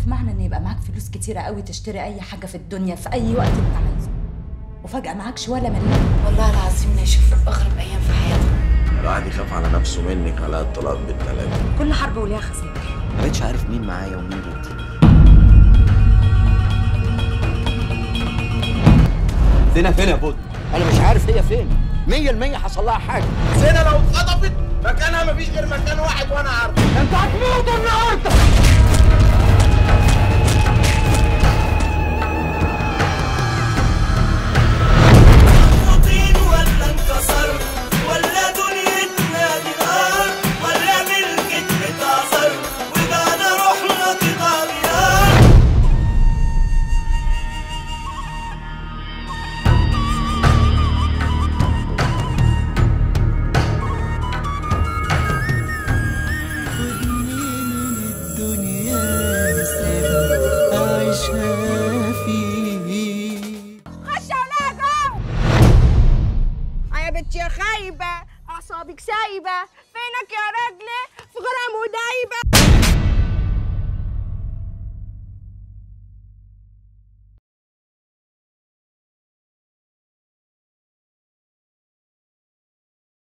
عارف معنى ان يبقى معاك فلوس كتيره قوي تشتري اي حاجه في الدنيا في اي وقت انت عايزه وفجاه معكش ولا مليم والله العظيم نشوف اغرب ايام في حياتنا الواحد يخاف على نفسه منك على الطلاق بالثلاثة كل حرب وليها خسائر ما بقتش عارف مين معايا ومين ضدي زينة فين يا بود؟ أنا مش عارف هي فين مية المية حصل لها حاجة زينة لو اتخطفت مكانها مفيش غير مكان واحد وانا عارفه أنت هتموت النهاردة طين ولا انكسر ولا دنيتنا دي نار ولا ملكة بتعصر وبقى روحنا تتغير خش ولا جو يا بنتي يا خايبة أعصابك سايبة فينك يا راجلة في غرام ودايبة